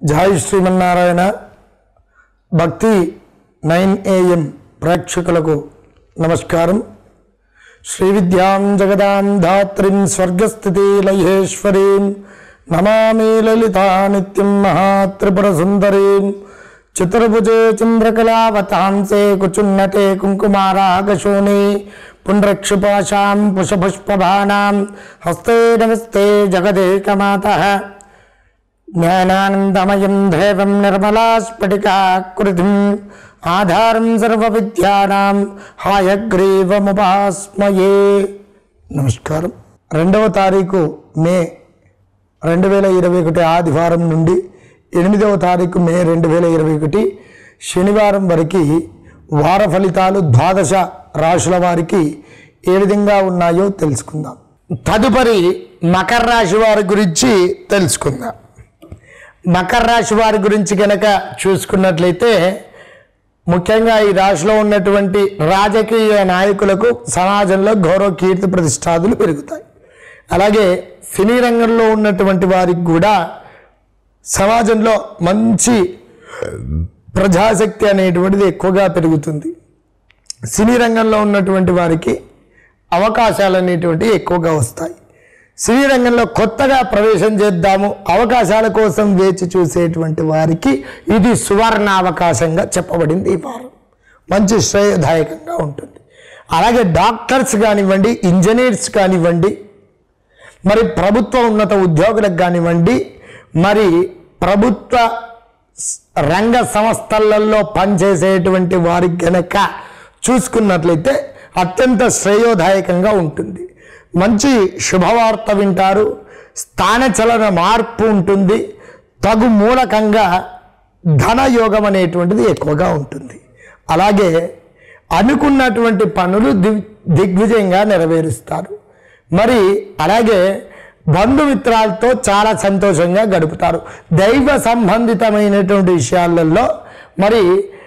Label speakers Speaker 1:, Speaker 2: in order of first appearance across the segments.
Speaker 1: జై శ్రీమన్నారాయణ భక్తి nine AM ప్రేక్షకులకు నమస్కారం శ్రీ విద్యాం జగదాం ధాత్రిం స్వర్గస్థితి లయేశ్వరీం నమామి లలితా నిత్యం మహాత్రిపుర సుందరీం చతుర్భుజే చంద్రకళావతాంసే కుచున్నటే కుంకుమారాగశోణి పుండ్రక్షుపాశాం పుషపుష్పభానాం హస్తే నమస్తే జగదేకమాతః జ్ఞానానందమయం దేవం నిర్మలాస్ఫటికాకృతిం ఆధారం సర్వవిద్యానాం హాయగ్రీవముపాస్మయే నమస్కారం రెండవ తారీఖు మే రెండు వేల ఇరవై ఒకటి ఆదివారం నుండి ఎనిమిదవ తారీఖు మే రెండు వేల ఇరవై ఒకటి శనివారం వరకు వార ఫలితాలు ద్వాదశ రాశుల వారికి ఏ విధంగా ఉన్నాయో తెలుసుకుందాం తదుపరి మకర రాశి వారి గురించి తెలుసుకుందాం మకర రాశి వారి గురించి కనుక చూసుకున్నట్లయితే ముఖ్యంగా ఈ రాశిలో ఉన్నటువంటి రాజకీయ నాయకులకు సమాజంలో గౌరవ కీర్తి ప్రతిష్టాదులు పెరుగుతాయి అలాగే సినీ రంగంలో ఉన్నటువంటి వారికి కూడా సమాజంలో మంచి ప్రజాశక్తి అనేటువంటిది ఎక్కువగా పెరుగుతుంది సినీ రంగంలో ఉన్నటువంటి వారికి అవకాశాలు అనేటువంటివి ఎక్కువగా వస్తాయి సినీ రంగంలో కొత్తగా ప్రవేశం చేద్దాము అవకాశాల కోసం వేచి చూసేటువంటి వారికి ఇది సువర్ణ అవకాశంగా చెప్పబడింది ఈ వారం మంచి శ్రేయదాయకంగా ఉంటుంది అలాగే డాక్టర్స్ కానివ్వండి ఇంజనీర్స్ కానివ్వండి మరి ప్రభుత్వ ఉన్నత ఉద్యోగులకు కానివ్వండి మరి ప్రభుత్వ స్- రంగ సంస్థలలో పనిచేసేటువంటి వారికి గనక చూసుకున్నట్లయితే అత్యంత శ్రేయోదాయకంగా ఉంటుంది మంచి శుభవార్త వింటారు స్థానచలన మార్పు ఉంటుంది తగు మూలకంగా ధనయోగం అనేటువంటిది ఎక్కువగా ఉంటుంది అలాగే అనుకున్నటువంటి పనులు దిగ్ దిగ్విజయంగా నెరవేరుస్తారు మరి అలాగే బంధుమిత్రాలతో చాలా సంతోషంగా గడుపుతారు దైవ సంబంధితమైనటువంటి విషయాలలో మరి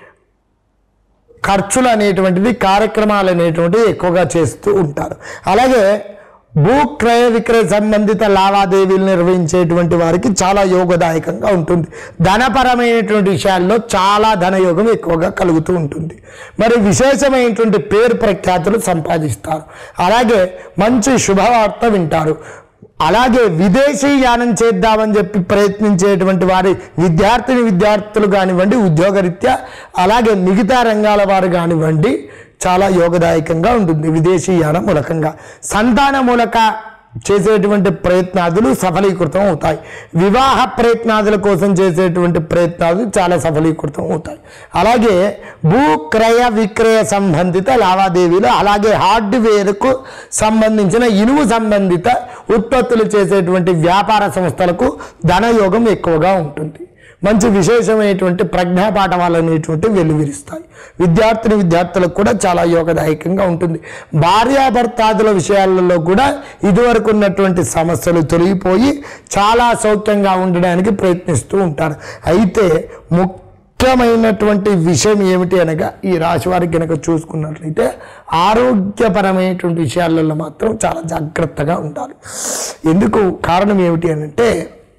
Speaker 1: ఖర్చులు అనేటువంటిది కార్యక్రమాలు అనేటువంటివి ఎక్కువగా చేస్తూ ఉంటారు అలాగే భూ క్రయ విక్రయ సంబంధిత లావాదేవీలు నిర్వహించేటువంటి వారికి చాలా యోగదాయకంగా ఉంటుంది ధనపరమైనటువంటి విషయాల్లో చాలా ధనయోగం ఎక్కువగా కలుగుతూ ఉంటుంది మరి విశేషమైనటువంటి పేరు ప్రఖ్యాతులు సంపాదిస్తారు అలాగే మంచి శుభవార్త వింటారు అలాగే విదేశీ యానం చేద్దామని చెప్పి ప్రయత్నించేటువంటి వారి విద్యార్థిని విద్యార్థులు కానివ్వండి ఉద్యోగరీత్యా అలాగే మిగతా రంగాల వారు కానివ్వండి చాలా యోగదాయకంగా ఉంటుంది విదేశీ యానం మూలకంగా సంతాన మూలక చేసేటువంటి ప్రయత్నాదులు సఫలీకృతం అవుతాయి వివాహ ప్రయత్నాదుల కోసం చేసేటువంటి ప్రయత్నాలు చాలా సఫలీకృతం అవుతాయి అలాగే భూ క్రయ విక్రయ సంబంధిత లావాదేవీలు అలాగే హార్డ్వేర్కు సంబంధించిన ఇనుము సంబంధిత ఉత్పత్తులు చేసేటువంటి వ్యాపార సంస్థలకు ధనయోగం ఎక్కువగా ఉంటుంది మంచి విశేషమైనటువంటి ప్రజ్ఞాపాఠవాలు అనేటువంటి వెలువరిస్తాయి విద్యార్థిని విద్యార్థులకు కూడా చాలా యోగదాయకంగా ఉంటుంది భార్యాభర్తాదుల విషయాలలో కూడా ఇదివరకు ఉన్నటువంటి సమస్యలు తొలగిపోయి చాలా సౌఖ్యంగా ఉండడానికి ప్రయత్నిస్తూ ఉంటారు అయితే ముఖ్యమైనటువంటి విషయం ఏమిటి అనగా ఈ రాశి వారికి కనుక చూసుకున్నట్లయితే ఆరోగ్యపరమైనటువంటి విషయాలలో మాత్రం చాలా జాగ్రత్తగా ఉండాలి ఎందుకు కారణం ఏమిటి అని అంటే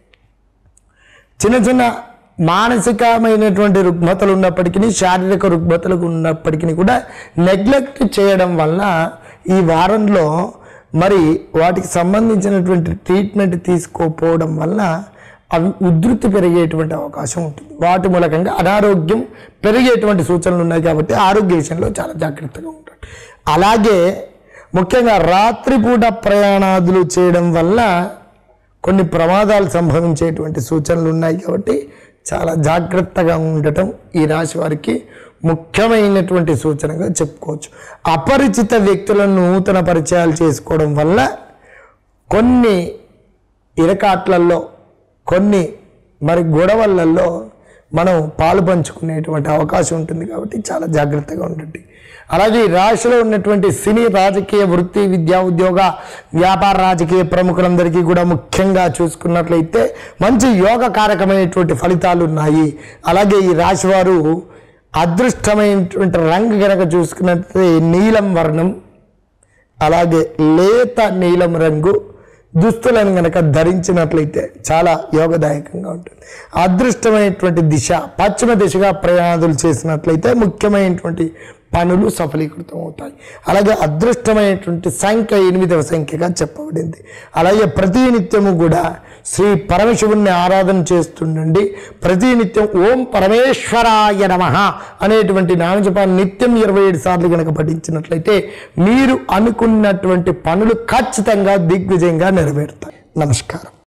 Speaker 1: చిన్న చిన్న మానసికమైనటువంటి రుగ్మతలు ఉన్నప్పటికీ శారీరక రుగ్మతలు ఉన్నప్పటికీ కూడా నెగ్లెక్ట్ చేయడం వలన ఈ వారంలో మరి వాటికి సంబంధించినటువంటి ట్రీట్మెంట్ తీసుకోకపోవడం వలన అవి ఉధృతి పెరిగేటువంటి అవకాశం ఉంటుంది వాటి మూలకంగా అనారోగ్యం పెరిగేటువంటి సూచనలు ఉన్నాయి కాబట్టి ఆరోగ్య విషయంలో చాలా జాగ్రత్తగా ఉంటాడు అలాగే ముఖ్యంగా రాత్రిపూట ప్రయాణాదులు చేయడం వల్ల కొన్ని ప్రమాదాలు సంభవించేటువంటి సూచనలు ఉన్నాయి కాబట్టి చాలా జాగ్రత్తగా ఉండటం ఈ రాశి వారికి ముఖ్యమైనటువంటి సూచనగా చెప్పుకోవచ్చు అపరిచిత వ్యక్తులను నూతన పరిచయాలు చేసుకోవడం వల్ల కొన్ని ఇరకాట్లలో కొన్ని మరి గొడవలలో మనం పాలు పంచుకునేటువంటి అవకాశం ఉంటుంది కాబట్టి చాలా జాగ్రత్తగా ఉండండి అలాగే ఈ రాశిలో ఉన్నటువంటి సినీ రాజకీయ వృత్తి విద్యా ఉద్యోగ వ్యాపార రాజకీయ ప్రముఖులందరికీ కూడా ముఖ్యంగా చూసుకున్నట్లయితే మంచి యోగకారకమైనటువంటి ఫలితాలు ఉన్నాయి అలాగే ఈ రాశి వారు అదృష్టమైనటువంటి రంగు కనుక చూసుకున్నట్లయితే నీలం వర్ణం అలాగే లేత నీలం రంగు దుస్తులను గనక ధరించినట్లయితే చాలా యోగదాయకంగా ఉంటుంది అదృష్టమైనటువంటి దిశ పశ్చిమ దిశగా ప్రయాణాలు చేసినట్లయితే ముఖ్యమైనటువంటి పనులు సఫలీకృతం అవుతాయి అలాగే అదృష్టమైనటువంటి సంఖ్య ఎనిమిదవ సంఖ్యగా చెప్పబడింది అలాగే ప్రతి నిత్యము కూడా శ్రీ పరమశివుణ్ణి ఆరాధన చేస్తుండండి ప్రతి నిత్యం ఓం పరమేశ్వరాయ నమ అనేటువంటి నామజపాన్ని నిత్యం ఇరవై ఏడు సార్లు కనుక పఠించినట్లయితే మీరు అనుకున్నటువంటి పనులు ఖచ్చితంగా దిగ్విజయంగా నెరవేరుతాయి నమస్కారం